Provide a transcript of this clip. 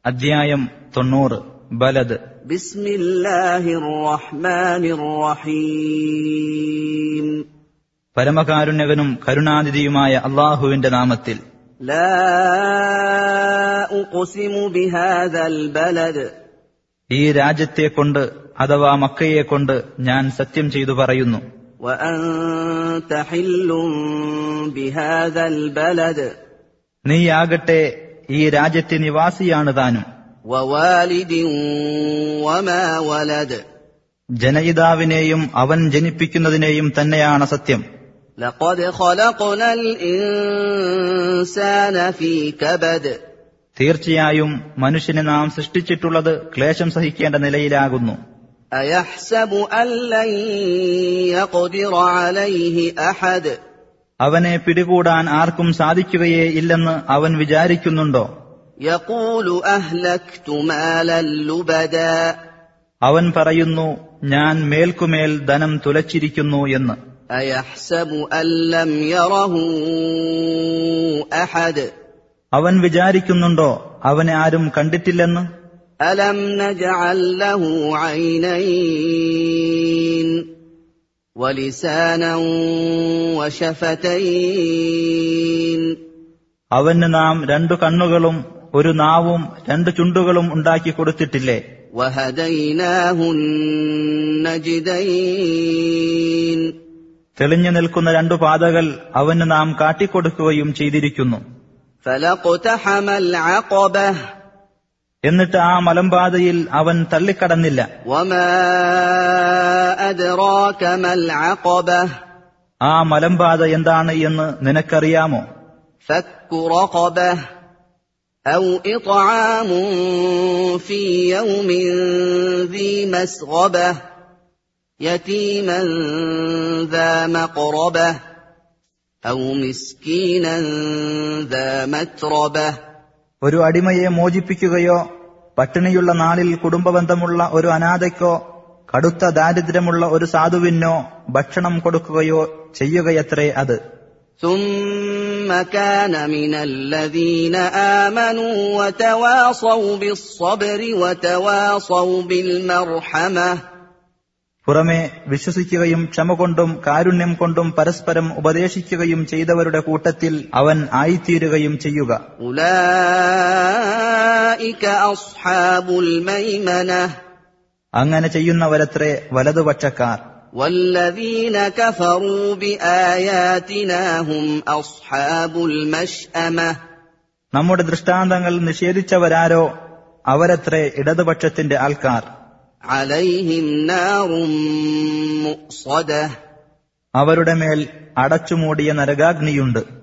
അധ്യായം തൊണ്ണൂറ് ബലദ് بسم الله الرحمن الرحيم പരമകാരുണ്യകനും കരുണാനിധിയുമായ അള്ളാഹുവിന്റെ നാമത്തിൽ لا أقسم بهذا البلد ഈ രാജ്യത്തെ കൊണ്ട് അഥവാ മക്കയെ കൊണ്ട് ഞാൻ സത്യം ചെയ്തു പറയുന്നു وأنت حل بهذا البلد നീയാകട്ടെ ഈ രാജ്യത്തെ നിവാസിയാണ് താനും ووالد وما ولد ജനയിതാവിനെയും അവൻ ജനിപ്പിക്കുന്നതിനെയും തന്നെയാണ് സത്യം لقد خلقنا الإنسان في كبد തീർച്ചയായും മനുഷ്യനെ നാം സൃഷ്ടിച്ചിട്ടുള്ളത് ക്ലേശം സഹിക്കേണ്ട നിലയിലാകുന്നു أيحسب أن لن يقدر عليه أحد അവനെ പിടികൂടാൻ ആർക്കും സാധിക്കുകയേ ഇല്ലെന്ന് അവൻ വിചാരിക്കുന്നുണ്ടോ يقول أهلكت مالا لبدا അവൻ പറയുന്നു ഞാൻ മേൽക്കുമേൽ ധനം തുലച്ചിരിക്കുന്നു എന്ന് أيحسب أن لم يره أحد അവൻ വിചാരിക്കുന്നുണ്ടോ അവനെ ആരും കണ്ടിട്ടില്ലെന്ന് ألم نجعل له عينين ولسانا وشفتين അവന് നാം രണ്ടു കണ്ണുകളും ഒരു നാവും രണ്ടു ചുണ്ടുകളും ഉണ്ടാക്കി കൊടുത്തിട്ടില്ലേ وهديناه النجدين തെളിഞ്ഞു നിൽക്കുന്ന രണ്ടു പാതകൾ അവന് നാം കാട്ടിക്കൊടുക്കുകയും ചെയ്തിരിക്കുന്നു فلاقتحم العقبة എന്നിട്ട് ആ മലമ്പാതയിൽ അവൻ തള്ളിക്കടന്നില്ല وما أدراك ما العقبة ആ മലമ്പാത എന്താണ് എന്ന് നിനക്കറിയാമോ فك رقبة أو إطعام في يوم ذي مسغبة يتيما ذا مقربة أو مسكينا ذا متربة ഒരു അടിമയെ മോചിപ്പിക്കുകയോ പട്ടിണിയുള്ള നാളിൽ കുടുംബബന്ധമുള്ള ഒരു അനാഥയ്ക്കോ കടുത്ത ദാരിദ്ര്യമുള്ള ഒരു സാധുവിനോ ഭക്ഷണം കൊടുക്കുകയോ ചെയ്യുകയത്രേ അത് ثم كان من الذين آمنوا وتواصوا بالصبر وتواصوا بالمرحمة പുറമെ വിശ്വസിക്കുകയും ക്ഷമ കൊണ്ടും കാരുണ്യം കൊണ്ടും പരസ്പരം ഉപദേശിക്കുകയും ചെയ്തവരുടെ കൂട്ടത്തിൽ അവൻ ആയിത്തീരുകയും ചെയ്യുക أولئك أصحاب الميمنة അങ്ങനെ ചെയ്യുന്നവരത്രേ വലതുപക്ഷക്കാർ والذين كفروا بآياتنا هم أصحاب المشأمة നമ്മുടെ ദൃഷ്ടാന്തങ്ങൾ നിഷേധിച്ചവരാരോ അവരത്രേ ഇടതുപക്ഷത്തിന്റെ ആൾക്കാർ عليهم نار مؤصده അവരുടെ മേൽ അടച്ചുമൂടിയ നരകാഗ്നിയുണ്ട്